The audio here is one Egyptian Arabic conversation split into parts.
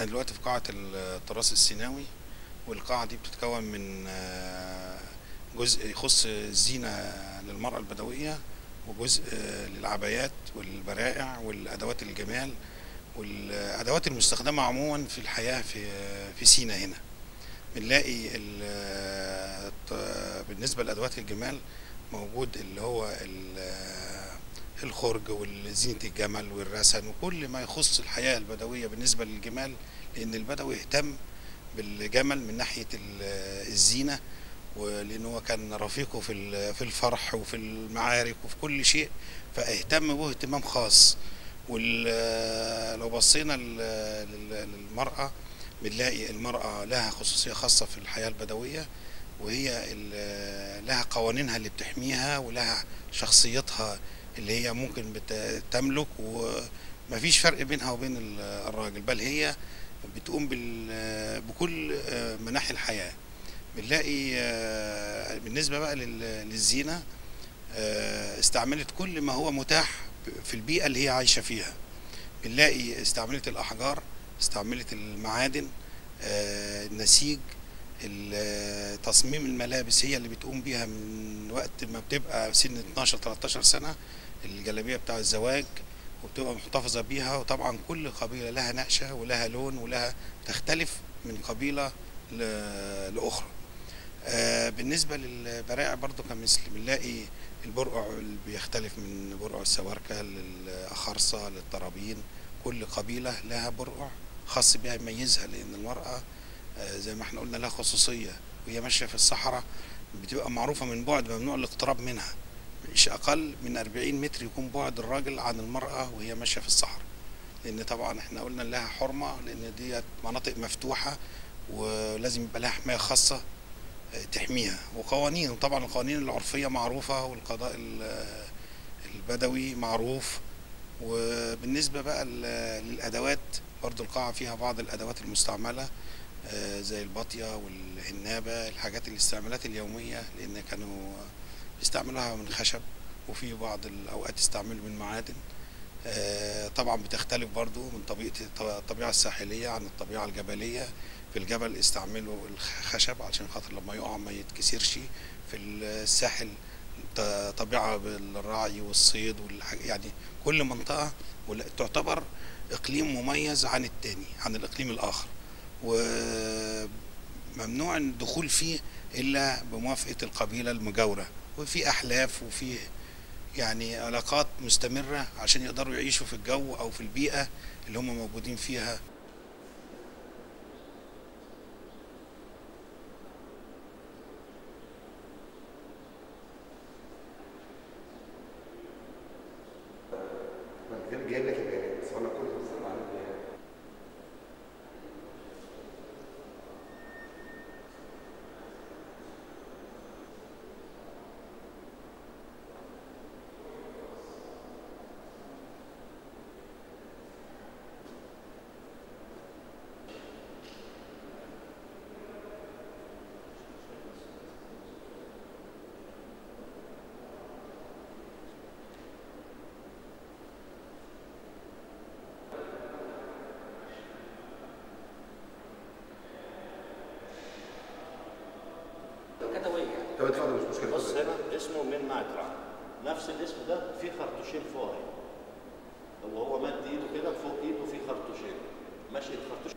احنا دلوقتي في قاعة التراث السيناوي والقاعة دي بتتكون من آه، جزء يخص الزينة للمرأة البدوية وجزء آه، للعبايات والبرائع والأدوات الجمال والأدوات المستخدمة عموما في الحياة في في سينا هنا بنلاقي ال- ط- بالنسبة لأدوات الجمال موجود اللي هو ال- الخرج والزينة الجمل والرسن وكل ما يخص الحياة البدوية بالنسبة للجمال لأن البدوي اهتم بالجمل من ناحية ال- الزينة ولأن هو كان رفيقه في ال- في الفرح وفي المعارك وفي كل شيء فاهتم به اهتمام خاص ولو بصينا لل- لل- للمرأة بنلاقي المرأة لها خصوصية خاصة في الحياة البدوية وهي ال- لها قوانينها اللي بتحميها ولها شخصيتها اللي هي ممكن بت- تملك ومفيش فرق بينها وبين ال- الراجل بل هي بتقوم بال- بكل مناحي الحياة بنلاقي آه، بالنسبة بقى لل- للزينة آه، استعملت كل ما هو متاح في البيئة اللي هي عايشة فيها بنلاقي استعملت الأحجار استعملت المعادن آه، النسيج ال- تصميم الملابس هي اللي بتقوم بيها من وقت ما بتبقى سن 12 13 سنة الجلابية بتاع الزواج وبتبقى محتفظة بيها وطبعا كل قبيلة لها نقشة ولها لون ولها تختلف من قبيلة ل- لأخرى آه، بالنسبة للبرائع برضو كمثل بنلاقي البرقع اللي بيختلف من برقع السواركة للأخرصة للطرابين كل قبيلة لها برقع خاص بها يميزها لأن المرأة آه، زي ما احنا قلنا لها خصوصية وهي ماشية في الصحراء بتبقى معروفة من بعد ممنوع الاقتراب منها مش أقل من 40 متر يكون بعد الراجل عن المرأة وهي ماشية في الصحراء لأن طبعا احنا قلنا لها حرمة لأن دي مناطق مفتوحة ولازم يبقى لها حماية خاصة تحميها وقوانين طبعا القوانين العرفية معروفة والقضاء ال- البدوي معروف وبالنسبة بقى ل- للأدوات برضو القاعة فيها بعض الأدوات المستعملة آه، زي الباطية والهنابة الحاجات الاستعمالات اليومية لأن كانوا بيستعملوها من خشب وفي بعض الأوقات يستعملوا من معادن آه، طبعا بتختلف برضو من طبيعة الطبيعة الساحلية عن الطبيعة الجبلية في الجبل استعملوا الخشب عشان خاطر لما يقع ما يتكسرش في الساحل ط- طبيعة بالرعي والصيد والحاج يعني كل منطقة ولا- تعتبر إقليم مميز عن التاني عن الإقليم الآخر وممنوع الدخول فيه إلا بموافقة القبيلة المجاورة وفي أحلاف وفي يعني علاقات مستمرة عشان يقدروا يعيشوا في الجو أو في البيئة اللي هم موجودين فيها ما جايب جايب لك البيانات بس وانا كنت بستنى على البيانات كتوية طب اتفضل مش مشكله بص اتفضل. هنا اسمه من ماترا نفس الاسم ده فيه خرطوشين فوق هو هو مد ايده كده فوق ايده فيه خرطوشين ماشي الخرطوش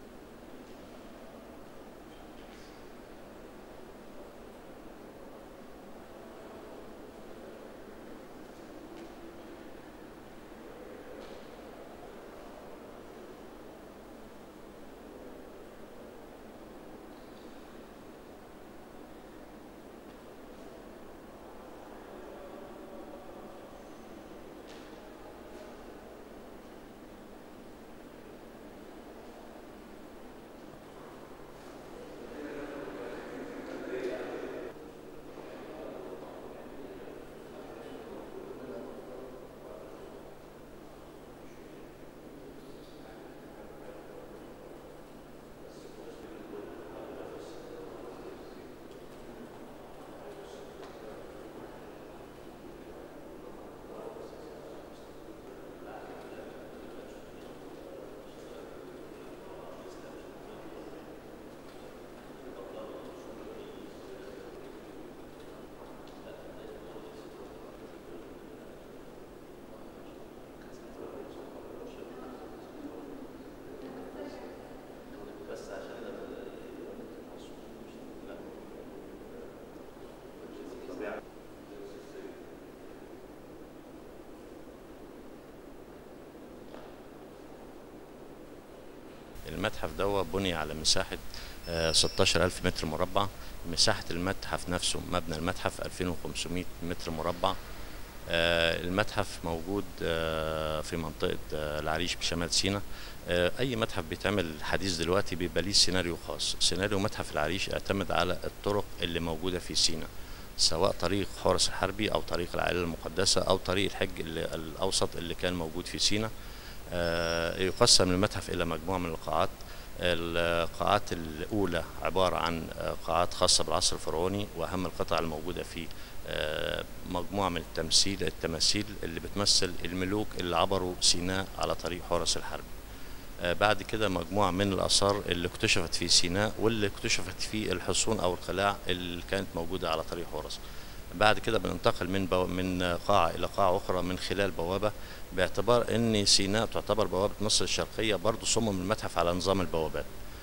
المتحف ده بني على مساحة آه، 16000 متر مربع مساحة المتحف نفسه مبنى المتحف 2500 متر مربع آه، المتحف موجود آه، في منطقة آه، العريش بشمال سيناء آه، أي متحف بيتعمل حديث دلوقتي بيبقى ليه سيناريو خاص سيناريو متحف العريش اعتمد على الطرق اللي موجودة في سيناء سواء طريق حورس الحربي أو طريق العائلة المقدسة أو طريق الحج اللي الأوسط اللي كان موجود في سيناء آه، يقسم المتحف إلى مجموعة من القاعات القاعات الأولى عبارة عن آه، قاعات خاصة بالعصر الفرعوني وأهم القطع الموجودة فيه آه، مجموعة من التمثيل التماثيل اللي بتمثل الملوك اللي عبروا سيناء على طريق حورس الحربي آه، بعد كده مجموعة من الآثار اللي اكتشفت في سيناء واللي اكتشفت في الحصون أو القلاع اللي كانت موجودة على طريق حورس بعد كده بننتقل من بو... من قاعة إلى قاعة أخرى من خلال بوابة باعتبار أن سيناء تعتبر بوابة مصر الشرقية برضو صمم المتحف على نظام البوابات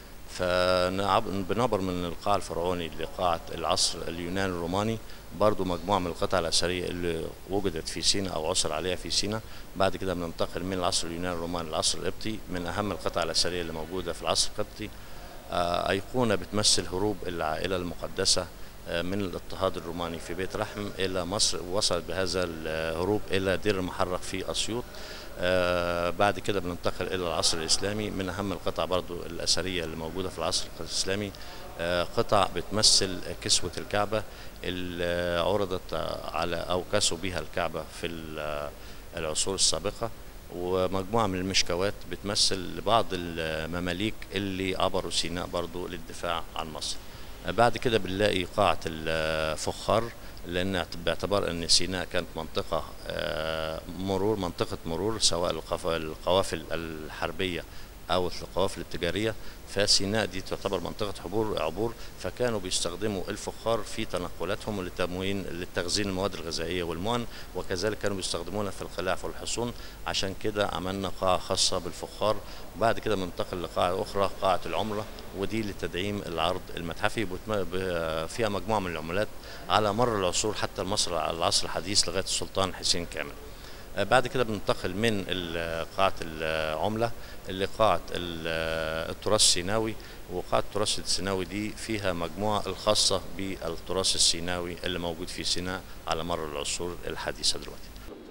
فبنعبر من القاع الفرعوني لقاعة العصر اليوناني الروماني برضو مجموعة من القطع الأثرية اللي وجدت في سيناء أو عثر عليها في سيناء بعد كده بننتقل من العصر اليوناني الروماني للعصر القبطي من أهم القطع الأثرية اللي موجودة في العصر القبطي آه، أيقونة بتمثل هروب العائلة المقدسة آه، من الاضطهاد الروماني في بيت لحم إلى مصر ووصلت بهذا الهروب إلى دير المحرق في أسيوط آه، بعد كده بننتقل إلى العصر الإسلامي من أهم القطع برضو الأثرية اللي موجودة في العصر الإسلامي آه، قطع بتمثل كسوة الكعبة اللي عرضت على أو كسوا بها الكعبة في ال- العصور السابقة ومجموعة من المشكوات بتمثل بعض المماليك اللي عبروا سيناء برضو للدفاع عن مصر بعد كده بنلاقي قاعة الفخار لأن باعتبار أن سيناء كانت منطقة آه، مرور منطقة مرور سواء القف- القوافل الحربية أو القوافل التجارية فسيناء دي تعتبر منطقة عبور عبور فكانوا بيستخدموا الفخار في تنقلاتهم لتموين لتخزين المواد الغذائية والمؤن وكذلك كانوا بيستخدمونها في القلاع والحصون عشان كده عملنا قاعة خاصة بالفخار وبعد كده بننتقل لقاعة أخرى قاعة العمرة ودي لتدعيم العرض المتحفي بتم- ب- فيها مجموعة من العملات على مر العصور حتى مصر العصر الحديث لغاية السلطان حسين كامل آه، بعد كده بننتقل من ال- قاعة العملة لقاعة ال- التراث السيناوي وقاعة التراث السيناوي دي فيها مجموعة الخاصة بالتراث السيناوي اللي موجود في سيناء على مر العصور الحديثة دلوقتي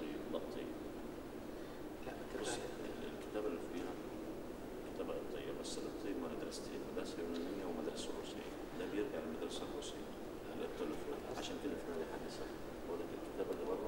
الكتابة اللي فيها كتابة قبطية بس القبطية مدرستين مدرسة يونانية ومدرسة روسية ده بيرجع للمدرسة الروسية القبطة اللي في المتحف. عشان كده في نادي حديثة بقول لك الكتابة اللي بره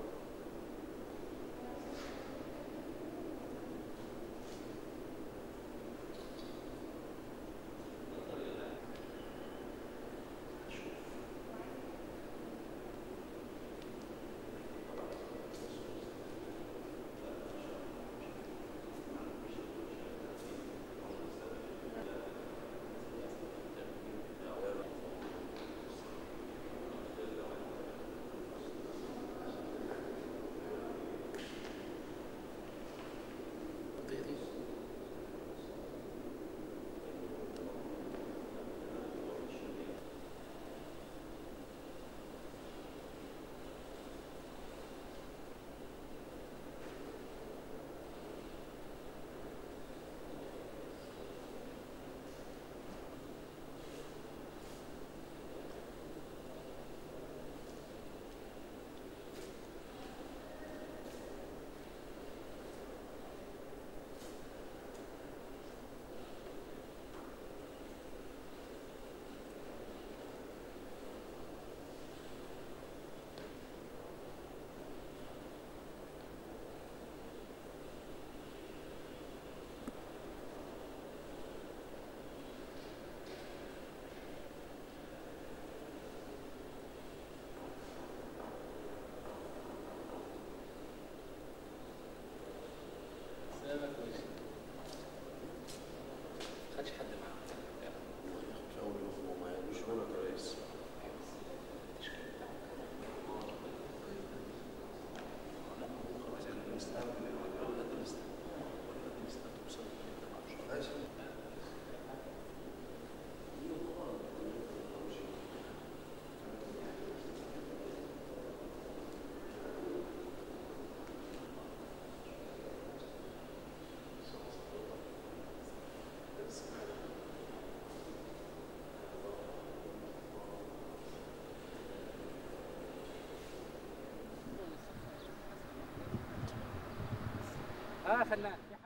فنان